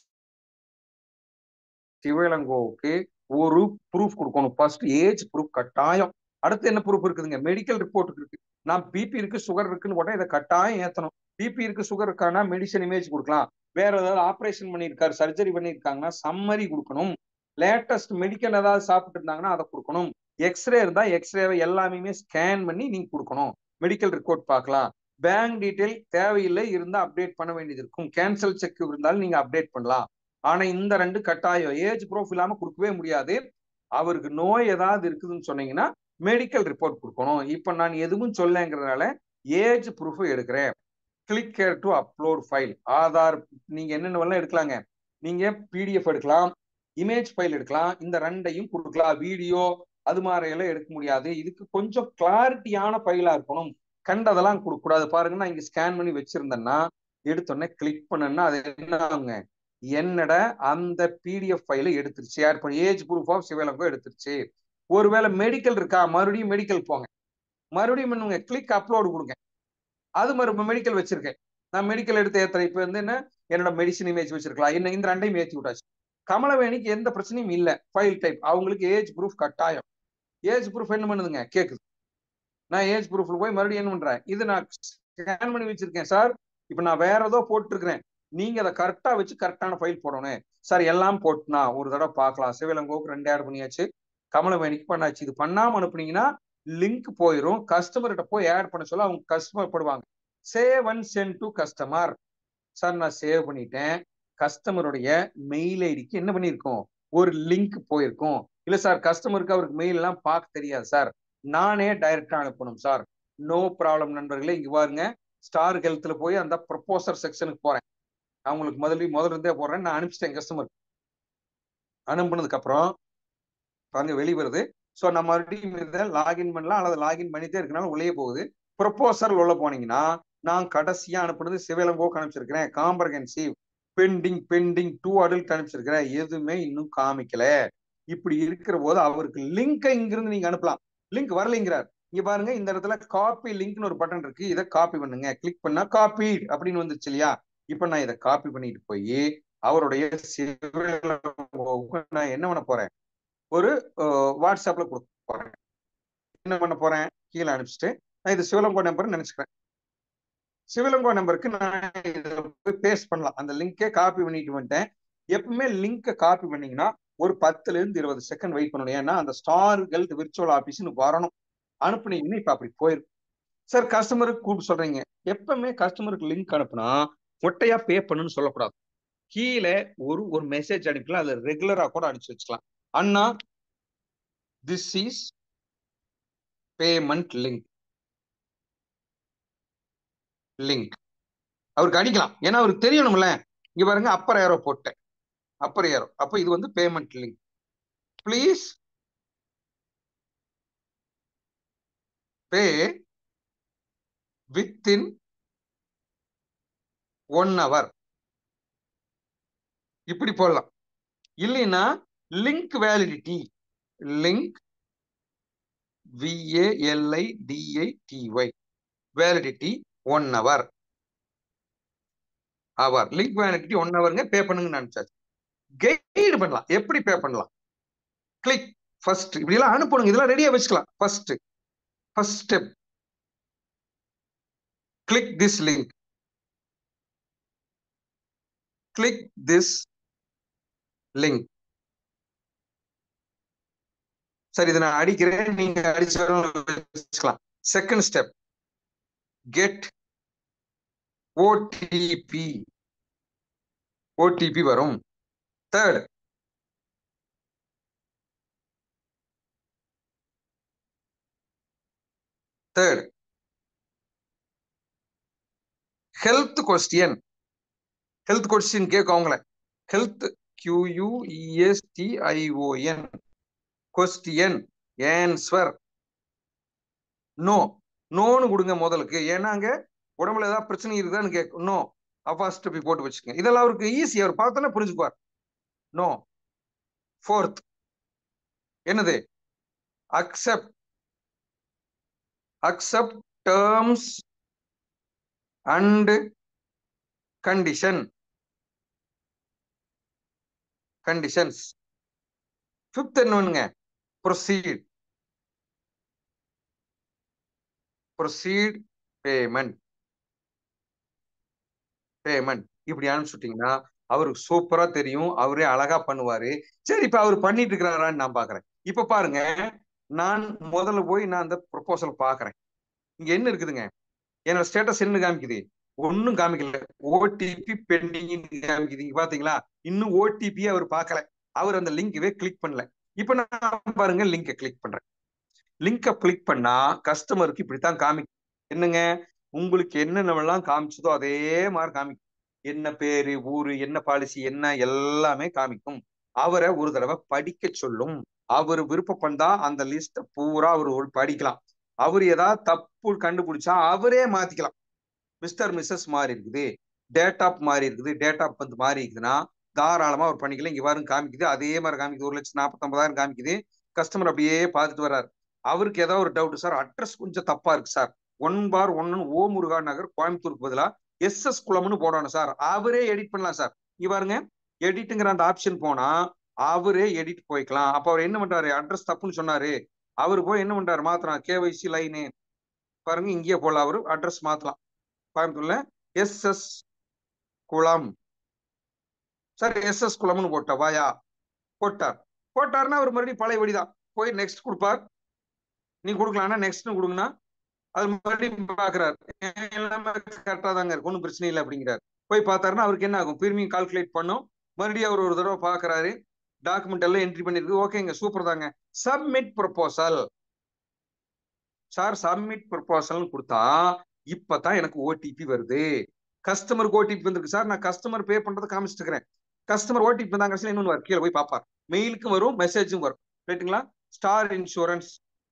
சிவலங்கோவுக்கு ஒரு ப்ரூஃப் கொடுக்கணும் ஃபர்ஸ்ட் ஏஜ் ப்ரூஃப் கட்டாயம் அடுத்து என்ன ப்ரூஃப் இருக்குதுங்க மெடிக்கல் ரிப்போர்ட் இருக்கு நான் பிபி இருக்கு சுகர் இருக்குன்னு போட்டா இதை கட்டாயம் ஏத்தணும் பிபி இருக்கு சுகர் இருக்கானா மெடிசன் இமேஜ் கொடுக்கலாம் வேற ஏதாவது ஆப்ரேஷன் பண்ணியிருக்காரு சர்ஜரி பண்ணியிருக்காங்கன்னா சம்மரி கொடுக்கணும் லேட்டஸ்ட் மெடிக்கல் ஏதாவது சாப்பிட்டு இருந்தாங்கன்னா அதை கொடுக்கணும் எக்ஸ்ரே இருந்தா எக்ஸ்ரேவை எல்லாமே ஸ்கேன் பண்ணி நீங்க கொடுக்கணும் மெடிக்கல் ரிப்போர்ட் பார்க்கலாம் பேங்க் டீடைல் தேவையில்லை இருந்தா அப்டேட் பண்ண வேண்டியது இருக்கும் கேன்சல் செக் இருந்தாலும் நீங்க அப்டேட் பண்ணலாம் ஆனா இந்த ரெண்டு கட்டாயம் ஏஜ் ப்ரூஃப் இல்லாம கொடுக்கவே முடியாது அவருக்கு நோய் ஏதாவது இருக்குதுன்னு சொன்னீங்கன்னா மெடிக்கல் ரிப்போர்ட் கொடுக்கணும் இப்ப நான் எதுவும் சொல்லங்கிறதுனால ஏஜ் ப்ரூஃப் எடுக்கிறேன் click here to upload file Aadhaar நீங்க என்னென்ன எடுக்கலாங்க நீங்க பிடிஎஃப் எடுக்கலாம் இமேஜ் ஃபைல் எடுக்கலாம் இந்த ரெண்டையும் கொடுக்கலாம் வீடியோ அது மாதிரி எல்லாம் எடுக்க முடியாது இதுக்கு கொஞ்சம் கிளாரிட்டியான ஃபைலா இருக்கணும் கண்டதெல்லாம் கொடுக்க கூடாது பாருங்க நான் இங்க ஸ்கேன் பண்ணி வச்சிருந்தேன்னா எடுத்தோடனே கிளிக் பண்ணேன்னா அது என்ன ஆகுங்க என்னோட அந்த பிடிஎஃப் ஃபைல எடுத்துருச்சு ஆட் பண்ணி ஏஜ் ப்ரூஃப் ஆஃப் சிவலங்கோ எடுத்துருச்சு ஒருவேளை மெடிக்கல் இருக்கா மறுபடியும் மெடிக்கல் போங்க மறுபடியும் பண்ணுங்க கிளிக் அப்லோடு கொடுங்க அது மறு மெடிக்கல் வச்சிருக்கேன் நான் மெடிக்கல் எடுத்து ஏத்துறேன் இப்போ வந்து என்ன என்னோட மெடிசன் இமேஜ் வச்சிருக்கலாம் என்ன இந்த ரெண்டையும் ஏற்றி விட்டாச்சு கமலவேணிக்கு எந்த பிரச்சனையும் இல்லை ஃபைல் டைப் அவங்களுக்கு ஏஜ் ப்ரூஃப் கட்டாயம் ஏஜ் ப்ரூஃப் என்ன பண்ணுதுங்க கேக்குது நான் ஏஜ் ப்ரூஃப்ல போய் மறுபடியும் என்ன பண்றேன் இது நான் ஸ்கேன் பண்ணி வச்சிருக்கேன் சார் இப்போ நான் வேற ஏதோ போட்டிருக்கிறேன் நீங்க அதை கரெக்டா வச்சு கரெக்டான ஃபைல் போடணும் சார் எல்லாம் போட்டுனா ஒரு தடவை பார்க்கலாம் சிவலங்கோவுக்கு ரெண்டு ஆட் பண்ணியாச்சு கமலவேணிக்கு பண்ணாச்சு இது பண்ணாம அனுப்புனீங்கன்னா லிங்க் போயிடும் கஸ்டமர்கிட்ட போய் ஆட் பண்ண சொல்ல அவங்க கஸ்டமர் படுவாங்க save and send to customer sir நான் சேவ் பண்ணிட்டேன் கஸ்டமருடைய மெயில் ஐடிக்கு என்ன பண்ணியிருக்கோம் ஒரு லிங்க் போயிருக்கும் இல்ல சார் கஸ்டமருக்கு அவருக்கு மெயில் எல்லாம் பார்க்க தெரியாது சார் நானே டைரக்டா அனுப்பணும் சார் நோ ப்ராப்ளம் நண்பர்களே இங்க பாருங்க ஸ்டார் ஹெல்த்ல போய் அந்த ப்ரொபோசர் செக்ஷனுக்கு போறேன் அவங்களுக்கு முதல்ல முதல்ல இருந்தே போடுறேன் நான் அனுப்பிச்சிட்டேன் கஸ்டமர் அனுப்புனதுக்கு அப்புறம் பாருங்க வெளி வருது ஸோ நம்ம மறுபடியும் இதை லாகின் பண்ணலாம் அல்லது லாகின் பண்ணிட்டே இருக்கனால உள்ளே போகுது ப்ரொபோசர் உள்ள போனீங்கன்னா நான் கடைசியா அனுப்புனது சிவலங்கோக்கு அனுப்பிச்சிருக்கிறேன் comprehensive pending pending two adult அனுப்பிச்சிருக்கிறேன் எதுவுமே இன்னும் காமிக்கல இப்படி இருக்கிற போது அவருக்கு லிங்கை இங்கிருந்து நீங்க அனுப்பலாம் லிங்க் வரலைங்கிறார் இங்க பாருங்க இந்த இடத்துல காப்பி லிங்க்னு ஒரு பட்டன் இருக்கு இதை காப்பி பண்ணுங்க கிளிக் பண்ணா காப்பி அப்படின்னு வந்துருச்சு இல்லையா இப்ப நான் இதை காப்பி பண்ணிட்டு போய் அவருடைய சிவிலங்கோவுக்கு நான் என்ன பண்ண போறேன் ஒரு வாட்ஸ்அப்ல கொடுக்க போறேன் என்ன பண்ண போறேன் கீழே அனுப்பிச்சிட்டு நான் இது சிவலங்கோ நம்பர் நினைச்சுக்கிறேன் சிவலங்கோ நம்பருக்கு நான் இதை போய் பேஸ்ட் பண்ணலாம் அந்த லிங்கை காப்பி பண்ணிட்டு வந்துட்டேன் எப்பவுமே லிங்கை காப்பி பண்ணீங்கன்னா ஒரு பத்துல இருந்து இருபது செகண்ட் வெயிட் பண்ணணும் ஏன்னா அந்த ஸ்டார் ஹெல்த் விர்ச்சுவல் ஆபீஸ்னு வரணும் அனுப்புனீங்கன்னா இப்ப அப்படி போயிருக்கு சார் கஸ்டமருக்கு கூப்பிட்டு சொல்றீங்க எப்பவுமே கஸ்டமருக்கு லிங்க் அனுப்புனா மொட்டையா பே பண்ணுன்னு சொல்லக்கூடாது கீழே ஒரு ஒரு மெசேஜ் அனுப்பிக்கலாம் அதுல ரெகுலரா கூட அனுப்பிச்சு வச்சுக்கலாம் அண்ணா this is payment link link அவருக்கு அடிக்கலாம் ஏன்னா அவருக்கு தெரியணும்ல இங்க பாருங்க அப்பர் ஏரோ போட்டேன் அப்பர் ஏரோ அப்ப இது வந்து payment link please pay within one hour இப்படி போடலாம் இல்லைன்னா link validity link V A L I D I T Y validity one hour அவர் லிங்க் வேலிடிட்டி ஒன் ஹவருங்க பே பண்ணுங்கன்னு நினைச்சாச்சு கைடு பண்ணலாம் எப்படி பே பண்ணலாம் கிளிக் ஃபர்ஸ்ட் இப்படி எல்லாம் அனுப்பணுங்க இதெல்லாம் ரெடியா வச்சுக்கலாம் first first step click this link click this link சரி இதை நான் அடிக்கிறேன் நீங்க அடிச்சாலும் second step get OTP OTP வரும் third third health question health question கேட்கும் அவங்கள ஹெல்த் கியூயூஇஎஸ்டிஐஓஎன் கொஸ்டியன் ஏன்ஸ்வர் நோ நோன்னு கொடுங்க முதலுக்கு ஏன்னா அங்க உடம்புல ஏதாவது பிரச்சனை இருக்குதான்னு கேட்கும் நோ அப்பாஸ்ட் போய் போட்டு வச்சுக்கோங்க இதெல்லாம் அவருக்கு ஈஸி அவர் பார்த்தோன்னே புரிஞ்சுக்குவார் நோ ஃபோர்த் என்னது accept accept terms and condition conditions fifth என்னங்க ப்ரொசீட் ப்ரொசீட் பேமெண்ட் பேமெண்ட் இப்படி அனுப்பிச்சுட்டீங்கன்னா அவருக்கு சூப்பரா தெரியும் அவரே அழகா பண்ணுவாரு சரி இப்ப அவர் பண்ணிட்டு இருக்கிறாரான்னு நான் பாக்குறேன் இப்ப பாருங்க நான் முதல்ல போய் நான் அந்த ப்ரொபோசல் பாக்குறேன் இங்க என்ன இருக்குதுங்க என்னோட ஸ்டேட்டஸ் என்ன காமிக்குது ஒன்னும் காமிக்கல ஓடிபி பெண்டிங் காமிக்குது இங்க பாத்தீங்களா இன்னும் ஓடிபி அவர் பார்க்கல அவர் அந்த லிங்க்வே கிளிக் பண்ணல இப்ப நான் பாருங்க லிங்கை கிளிக் பண்றேன் லிங்கை கிளிக் பண்ணா கஸ்டமருக்கு இப்படித்தான் காமிக்கும் என்னங்க உங்களுக்கு என்னென்னவெல்லாம் காமிச்சதோ அதே மாதிரி காமிக்கும் என்ன பேரு ஊரு என்ன பாலிசி என்ன எல்லாமே காமிக்கும் அவரை ஒரு தடவை படிக்க சொல்லும் அவர் விருப்பப்பண்டா அந்த லிஸ்ட பூரா அவர் படிக்கலாம் அவர் ஏதாவது தப்பு கண்டுபிடிச்சா அவரே மாத்திக்கலாம் மிஸ்டர் மிஸ்ஸஸ் மாறி இருக்குது டேட் ஆஃப் மாறி இருக்குது டேட் ஆஃப் பந்த் மாறி இருக்குதுன்னா தாராளமா அவர் பண்ணிக்கலாம் இங்க பாருங்க காமிக்குது அதே மாதிரி காமிக்குது ஒரு லட்சம் நாற்பத்தொன்பதாயிரம் காமிக்குது கஸ்டமர் அப்படியே பார்த்துட்டு வர்றாரு அவருக்கு ஏதாவது ஒரு டவுட் சார் அட்ரஸ் கொஞ்சம் தப்பா இருக்கு சார் ஒன் பார் ஒன்னு ஓ முருகா நகர் கோயம்புத்தூருக்கு பதிலா எஸ் எஸ் குளம்னு போடணும் சார் அவரே எடிட் பண்ணலாம் சார் இங்க பாருங்க எடிட்டுங்கிற அந்த ஆப்ஷன் போனா அவரே எடிட் போய்க்கலாம் அப்ப அவர் என்ன பண்றாரு அட்ரஸ் தப்புன்னு சொன்னாரு அவரு போய் என்ன பண்றாரு மாத்தலாம் கேவைசி லைனு பாருங்க இங்கேயே போடலாம் அவரு அட்ரஸ் மாத்தலாம் கோயம்புத்தூர்ல S S Kulam sir S S குளம்னு போட்டா வாயா போட்டார் போட்டாருன்னா அவர் மறுபடியும் பழைய வழிதான் போய் நெக்ஸ்ட் கொடுப்பார் நீ கொடுக்கலாம்னா நெக்ஸ்ட் கொடுங்கன்னா அது மறுபடியும் பாக்குறாரு எல்லாமே கரெக்டா தாங்க இருக்கு ஒன்றும் பிரச்சனை இல்லை அப்படிங்கிறாரு போய் பார்த்தாருன்னா அவருக்கு என்ன ஆகும் திரும்பியும் கால்குலேட் பண்ணும் மறுபடியும் அவர் ஒரு தடவை பாக்குறாரு டாக்குமெண்ட் எல்லாம் என்ட்ரி பண்ணிருக்கு ஓகேங்க சூப்பர் தாங்க submit proposal sir submit proposal கொடுத்தா இப்பதான் எனக்கு ஓடிபி வருது கஸ்டமருக்கு ஓடிபி வந்திருக்கு சார் நான் கஸ்டமர் பே பண்றதை காமிச்சிட்டு இருக்கிறேன் கஸ்டமர் ஓடிபி வந்தாங்க இன்னொன்று வரும் கீழே போய் பார்ப்பார் மெயிலுக்கும் வரும் மெசேஜும் வரும் ரைட்டுங்களா ஸ்டார் இன்சூரன்ஸ்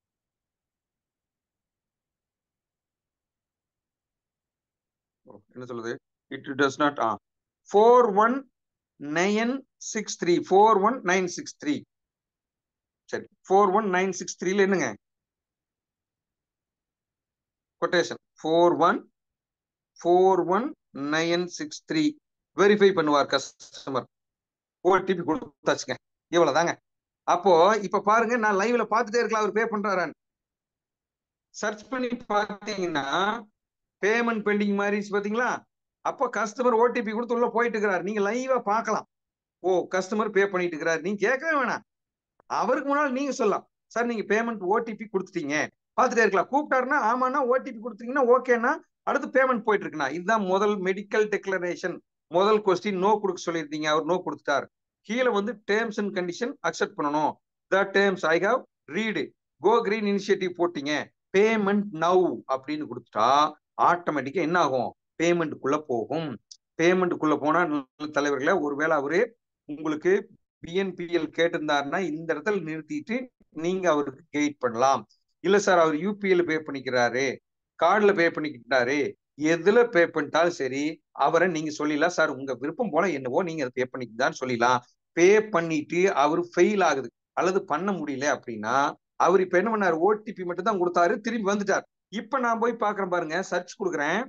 என்ன சொல்லுது it does not ah four one nine six three four one nine six three சரி ஃபோர் ஒன் நைன் சிக்ஸ் த்ரீல என்னங்க quotation four one four one nine six three verify பண்ணுவார் கஸ்டமர் ஓடிபி கொடுத்தாச்சுங்க இவ்வளவுதாங்க அப்போ இப்ப பாருங்க நான் லைவ்ல பார்த்துட்டே இருக்கலாம் அவர் பே பண்றாரான்னு சர்ச் பண்ணி பார்த்தீங்கன்னா பேமெண்ட் பெண்டிங் மாதிரி பாத்தீங்களா அப்போ கஸ்டமர் ஓடிபி கொடுத்து உள்ள போயிட்டு இருக்கிறார் நீங்க லைவா பார்க்கலாம் ஓ கஸ்டமர் பே பண்ணிட்டு இருக்கிறார் நீங்க கேட்கவே வேணாம் அவருக்கு முன்னால் நீங்க சொல்லலாம் சார் நீங்க பேமெண்ட் ஓடிபி கொடுத்துட்டீங்க பார்த்துட்டே இருக்கலாம் கூப்பிட்டாருன்னா ஆமாண்ணா ஓடிபி கொடுத்தீங்கன்னா ஓகேண்ணா அடுத்து பேமெண்ட் போயிட்டு இருக்குண்ணா இதுதான் முதல் மெடிக்கல் டெக்ளரேஷன் முதல் கொஸ்டின் நோ கொடுக்க சொல்லியிருந்தீங்க அவர் நோ கொடுத்துட்டார் கீழே வந்து டேர்ம்ஸ் அண்ட் கண்டிஷன் அக்செப்ட் பண்ணணும் the terms I have read go green initiative போட்டீங்க பேமெண்ட் நவ் அப்படின்னு கொடுத்துட்டா ஆட்டோமேட்டிக்கா என்ன ஆகும் பேமெண்ட்டுக்குள்ள போகும் பேமெண்ட்டுக்குள்ள போனா நல்ல தலைவர்களே ஒருவேளை அவரு உங்களுக்கு பிஎன்பிஎல் கேட்டிருந்தாருன்னா இந்த இடத்துல நிறுத்திட்டு நீங்க அவருக்கு கைட் பண்ணலாம் இல்ல சார் அவர் யூபிஎல் பே பண்ணிக்கிறாரு கார்டுல பே பண்ணிக்கிட்டாரு எதுல பே பண்ணிட்டாலும் சரி அவரை நீங்க சொல்லிடலாம் சார் உங்க விருப்பம் போல என்னவோ நீங்க அதை பே பண்ணிக்கிட்டான்னு சொல்லிடலாம் பே பண்ணிட்டு அவர் ஃபெயில் ஆகுது அல்லது பண்ண முடியல அப்படின்னா அவர் இப்ப என்ன பண்ணாரு ஓடிபி மட்டும் தான் கொடுத்தாரு திரும்பி வந்துட்டார் இப்ப நான் போய் பாக்குறேன் பாருங்க சர்ச் கொடுக்குறேன்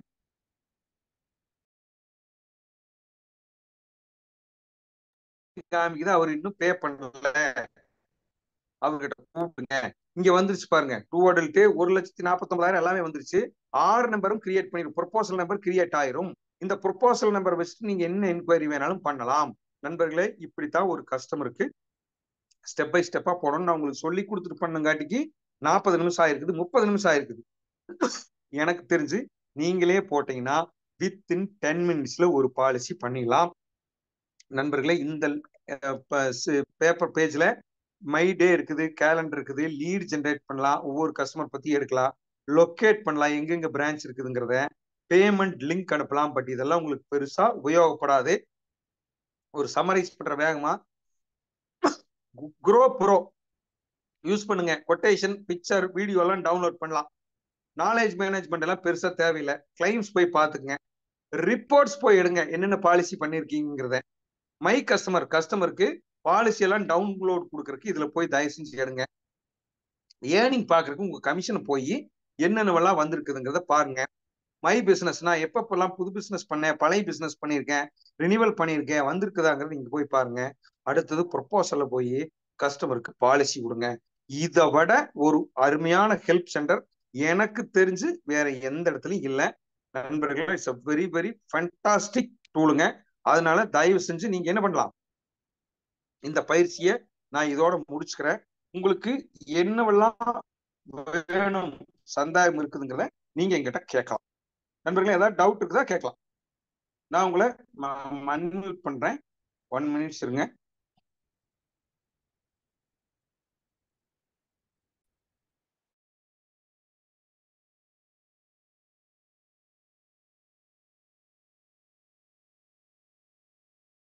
காமிக்குது அவர் இன்னும் பே பண்ணல அவர்கிட்ட கூப்பிடுங்க இங்க வந்துருச்சு பாருங்க டூ அடல்ட்டு ஒரு லட்சத்தி நாற்பத்தி ஒன்பதாயிரம் எல்லாமே வந்துருச்சு ஆறு நம்பரும் கிரியேட் பண்ணிடும் ப்ரொபோசல் நம்பர் கிரியேட் ஆயிரும் இந்த ப்ரொபோசல் நம்பர் வச்சுட்டு நீங்க என்ன என்கொயரி வேணாலும் பண்ணலாம் நண்பர்களே இப்படித்தான் ஒரு கஸ்டமருக்கு ஸ்டெப் பை ஸ்டெப்பா போடணும் நான் உங்களுக்கு சொல்லி கொடுத்துட்டு பண்ணங்காட்டிக்கு நாற்பது நிமிஷம் ஆயிருக்குது முப்பது நிமிஷம் ஆயிருக்குது எனக்கு தெரிஞ்சு நீங்களே போட்டீங்கன்னா வித் இன் டென் மினிட்ஸ்ல ஒரு பாலிசி பண்ணிடலாம் நண்பர்களே இந்த பேப்பர் பேஜ்ல மை டே இருக்குது கேலண்டர் இருக்குது லீட் ஜென்ரேட் பண்ணலாம் ஒவ்வொரு கஸ்டமர் பத்தி எடுக்கலாம் லொக்கேட் பண்ணலாம் எங்கெங்க பிரான்ச் இருக்குதுங்கிறத பேமெண்ட் லிங்க் அனுப்பலாம் பட் இதெல்லாம் உங்களுக்கு பெருசா உபயோகப்படாது ஒரு சமரைஸ் பண்ற வேகமா குரோ ப்ரோ யூஸ் பண்ணுங்க கொட்டேஷன் பிக்சர் வீடியோ எல்லாம் டவுன்லோட் பண்ணலாம் நாலேஜ் மேனேஜ்மெண்ட் எல்லாம் பெருசா தேவையில்லை கிளைம்ஸ் போய் பாத்துக்குங்க ரிப்போர்ட்ஸ் போய் எடுங்க என்னென்ன பாலிசி பண்ணிருக்கீங்கிறத மை கஸ்டமர் கஸ்டமருக்கு பாலிசி எல்லாம் டவுன்லோட் கொடுக்கறதுக்கு இதுல போய் தயவு செஞ்சு எடுங்க ஏர்னிங் பாக்குறதுக்கு உங்க கமிஷன் போய் என்னென்னவெல்லாம் வந்திருக்குதுங்கிறத பாருங்க மை பிசினஸ் நான் எப்பப்பெல்லாம் புது பிசினஸ் பண்ணேன் பழைய பிசினஸ் பண்ணியிருக்கேன் ரினிவல் பண்ணியிருக்கேன் வந்திருக்குதாங்கிறது நீங்க போய் பாருங்க அடுத்தது ப்ரொப்போசல்ல போய் கஸ்டமருக்கு பாலிசி கொடுங்க இதை விட ஒரு அருமையான ஹெல்ப் சென்டர் எனக்கு தெரிஞ்சு வேற எந்த இடத்துலயும் இல்லை நண்பர்களே it's a very very fantastic டூலுங்க அதனால தயவு செஞ்சு நீங்க என்ன பண்ணலாம் இந்த பயிற்சியை நான் இதோட முடிச்சுக்கிறேன் உங்களுக்கு என்னவெல்லாம் வேணும் சந்தாயம் இருக்குதுங்கிறத நீங்க எங்கிட்ட கேட்கலாம் நண்பர்களே ஏதாவது டவுட் இருக்குதா கேட்கலாம் நான் உங்களை அன்மியூட் பண்றேன் ஒன் மினிட்ஸ் இருங்க